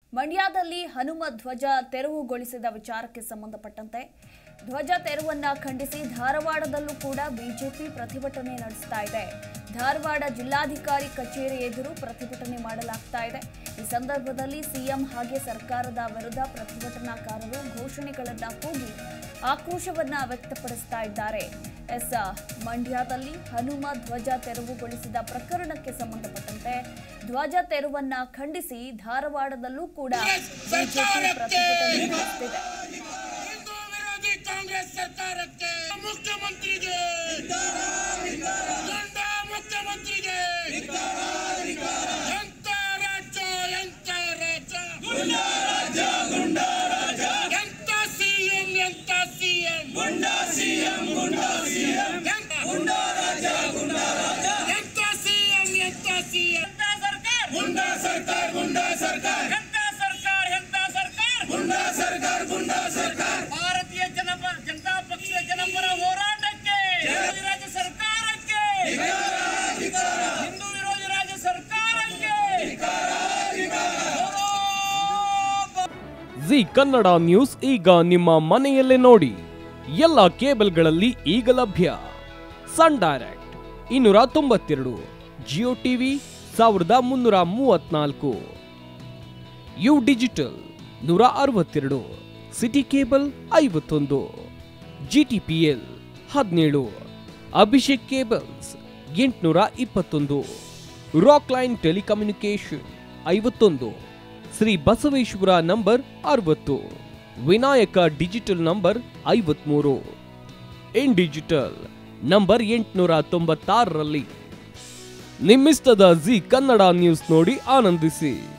ಮಂಡ್ಯದಲ್ಲಿ ಹನುಮ ಧ್ವಜ ತೆರವುಗೊಳಿಸಿದ ವಿಚಾರಕ್ಕೆ ಸಂಬಂಧಪಟ್ಟಂತೆ ಧ್ವಜ ತೆರವನ್ನ ಖಂಡಿಸಿ ಧಾರವಾಡದಲ್ಲೂ ಕೂಡ ಬಿಜೆಪಿ ಪ್ರತಿಭಟನೆ ನಡೆಸ್ತಾ ಇದೆ ಧಾರವಾಡ ಜಿಲ್ಲಾಧಿಕಾರಿ ಕಚೇರಿ ಎದುರು ಪ್ರತಿಭಟನೆ ಮಾಡಲಾಗ್ತಾ ಇದೆ ಈ ಸಂದರ್ಭದಲ್ಲಿ ಸಿಎಂ ಹಾಗೆ ಸರ್ಕಾರದ ವಿರುದ್ಧ ಪ್ರತಿಭಟನಾಕಾರರು ಘೋಷಣೆಗಳನ್ನ ಕೂಗಿ ಆಕ್ರೋಶವನ್ನ ವ್ಯಕ್ತಪಡಿಸ್ತಾ ಇದ್ದಾರೆ ಎಸ್ ಮಂಡ್ಯದಲ್ಲಿ ಹನುಮ ಧ್ವಜ ತೆರವುಗೊಳಿಸಿದ ಪ್ರಕರಣಕ್ಕೆ ಸಂಬಂಧಪಟ್ಟಂತೆ ಧ್ವಜ ತೆರವನ್ನ ಖಂಡಿಸಿ ಧಾರವಾಡದಲ್ಲೂ ಕೂಡ ಬಿಜೆಪಿ ಪ್ರತಿಭಟನೆ ನಡೆಸುತ್ತಿದೆ ಹಿಂದೂ ವಿರೋಧಿ ಕಾಂಗ್ರೆಸ್ ಸರ್ಕಾರಕ್ಕೆ ಮುಖ್ಯಮಂತ್ರಿಗೆ ಗಂಡ ಮುಖ್ಯಮಂತ್ರಿಗೆ ಎಂತ ರಾಜ್ಯ ಎಂತ ರಾಜ್ಯ ಎಂತ ಸಿಎಂ ಎಂತ ಸಿಎಂ ಎಂತ ಸಿಎಂ ಎಂತ ಸಿಎಂ ಗುಂಡಾ ಸರ್ಕಾರ ಗುಂಡಾ ಸರ್ಕಾರ ಎಂತ ಸರ್ಕಾರ ಎಂತ ಸರ್ಕಾರ ಗುಂಡಾ ಸರ್ಕಾರ ಗುಂಡಾ ಸರ್ಕಾರ ಭಾರತೀಯ ಜನಪ ಜನತಾ ಪಕ್ಷದ ಜನಪರ ಹೋರಾಟಕ್ಕೆ ವಿರೋಧಿ ರಾಜ್ಯ ಸರ್ಕಾರಕ್ಕೆ ಹಿಂದೂ ವಿರೋಧಿ ರಾಜ್ಯ ಸರ್ಕಾರಕ್ಕೆ ಜಿ ಕನ್ನಡ ನ್ಯೂಸ್ ಈಗ ನಿಮ್ಮ ಮನೆಯಲ್ಲೇ ನೋಡಿ ಎಲ್ಲ ಕೇಬಲ್ಗಳಲ್ಲಿ ಈಗ ಲಭ್ಯ ಸನ್ ಡೈರೆಕ್ಟ್ ಇನ್ನೂರ ತೊಂಬತ್ತೆರಡು ಜಿಯೋ ಟಿವಿ ಸಾವಿರದ ಮುನ್ನೂರ ಮೂವತ್ನಾಲ್ಕು ಯು ಡಿಜಿಟಲ್ ನೂರ ಅರವತ್ತೆರಡು ಸಿಟಿ ಕೇಬಲ್ ಐವತ್ತೊಂದು ಜಿಟಿಪಿಎಲ್ ಹದಿನೇಳು ಅಭಿಷೇಕ್ ಕೇಬಲ್ಸ್ ಎಂಟುನೂರ ಇಪ್ಪತ್ತೊಂದು ರಾಕ್ ಲೈನ್ ಟೆಲಿಕಮ್ಯುನಿಕೇಶನ್ ಐವತ್ತೊಂದು ಶ್ರೀ ಬಸವೇಶ್ವರ ನಂಬರ್ ಅರವತ್ತು ವಿನಾಯಕ ಡಿಜಿಟಲ್ ನಂಬರ್ ಐವತ್ಮೂರು ಇನ್ ಡಿಜಿಟಲ್ ನಂಬರ್ ಎಂಟುನೂರ ತೊಂಬತ್ತಾರರಲ್ಲಿ ನಿಮ್ಮಿಸ್ತದ ಜಿ ಕನ್ನಡ ನ್ಯೂಸ್ ನೋಡಿ ಆನಂದಿಸಿ